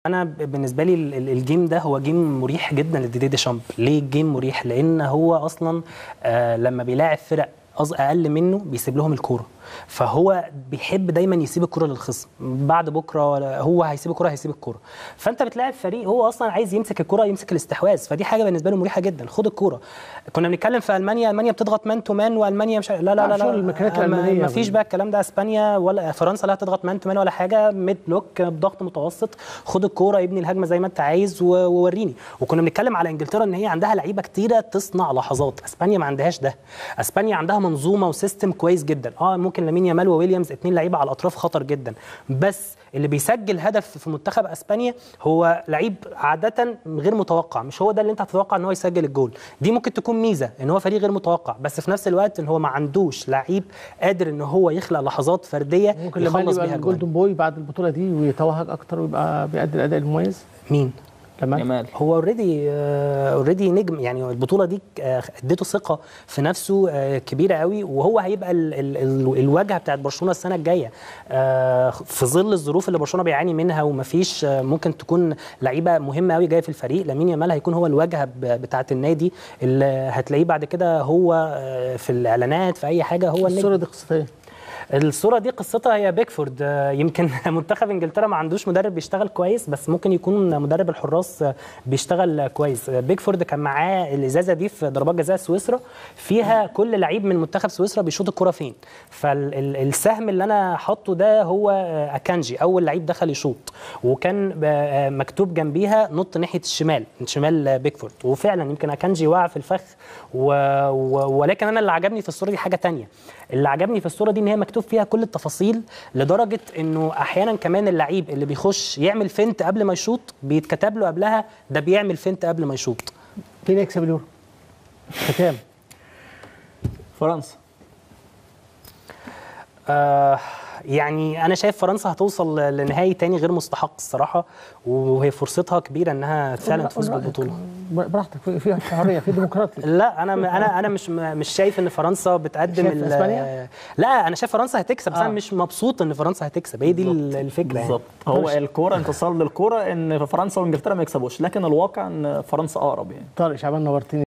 انا ب- بالنسبه لي ال- ال- الجيم ده هو جيم مريح جدا لديدي ديشامب ليه الجيم مريح لان هو اصلا آه لما بيلاعب فرق أص- اقل منه بيسيب لهم الكوره فهو بيحب دايما يسيب الكوره للخصم بعد بكره ولا- هو هيسيب الكوره هيسيب الكوره فانت بتلاعب فريق هو اصلا عايز يمسك الكوره يمسك الاستحواذ فدي حاجه بالنسبه له مريحه جدا خد الكوره كنا بنتكلم في المانيا المانيا بتضغط مان تو مان والمانيا مش لا لا لا, لا، لا, شغل الماكينات ما- الألمانية ما فيش بقى الكلام ده اسبانيا ولا فرنسا لا تضغط مان تو مان ولا حاجه ميد بلوك بضغط متوسط خد الكوره ابني الهجمه زي ما انت عايز و- ووريني وكنا بنتكلم على انجلترا ان هي عندها لعيبه كتيره تصنع لحظات اسبانيا ما عندهاش ده اسبانيا عندها منظومه وسيستم كويس جدا اه ممكن لامين يامال وويليامز اتنين لعيبه على الاطراف خطر جدا بس اللي بيسجل هدف في منتخب اسبانيا هو لعيب عاده غير متوقع مش هو ده اللي انت هتتوقع ان هو يسجل الجول دي ممكن تكون ميزه ان هو فريق غير متوقع بس في نفس الوقت ان هو ما عندوش لعيب قادر ان هو يخلق لحظات فرديه ممكن لما يخلص يبقى بيها الجول الجولدن بوي بعد البطوله دي ويتوهج اكتر ويبقى بيأدي الاداء المميز مين لما جمال هو اوريدي اوريدي نجم يعني البطوله دي آه، اديته ثقه في نفسه آه، كبيره قوي وهو هيبقى ال ال ال الواجهه بتاعت برشلونه السنه الجايه آه، في ظل الظروف اللي برشلونه بيعاني منها ومفيش آه، ممكن تكون لعيبه مهمه قوي جايه في الفريق لامين يامال هيكون هو الواجهه ب- بتاعت النادي اللي هتلاقيه بعد كده هو آه، في الاعلانات في اي حاجه هو النجم الصوره دي قصتها ايه؟ الصوره دي قصتها هي بيكفورد آه، يمكن منتخب انجلترا ما عندوش مدرب بيشتغل كويس بس ممكن يكون مدرب الحراس آه، بيشتغل كويس آه، بيكفورد كان معاه الازازه دي في ضربات جزاء سويسرا فيها كل لعيب من منتخب سويسرا بيشوط الكره فين فالسهم اللي انا حاطه ده هو آه، اكانجي اول لعيب دخل يشوط وكان آه، مكتوب جنبيها نط ناحيه الشمال من شمال آه، بيكفورد وفعلا يمكن اكانجي وقع في الفخ و... و... ولكن انا اللي عجبني في الصوره دي حاجه تانية اللي عجبني في الصوره دي ان هي مكتوب فيها كل التفاصيل لدرجه انه احيانا كمان اللعيب اللي بيخش يعمل فنت قبل ما يشوط بيتكتب له قبلها ده بيعمل فنت قبل ما يشوط مين يكسب اليورو؟ ختام فرنسا آه يعني انا شايف فرنسا هتوصل لنهائي تاني غير مستحق الصراحه وهي فرصتها كبيره انها فعلا قول- تفوز قول رأيك. بالبطوله براحتك في في حريه في ديمقراطيه لا انا انا انا مش مش شايف ان فرنسا بتقدم شايف ال- إسبانيا؟ لا انا شايف فرنسا هتكسب بس آه. انا مش مبسوط ان فرنسا هتكسب هي دي ال- الفكره يعني بالظبط هو الكوره انتصار للكوره ان فرنسا وانجلترا ما يكسبوش لكن الواقع ان فرنسا اقرب يعني طارق شعبان نورتني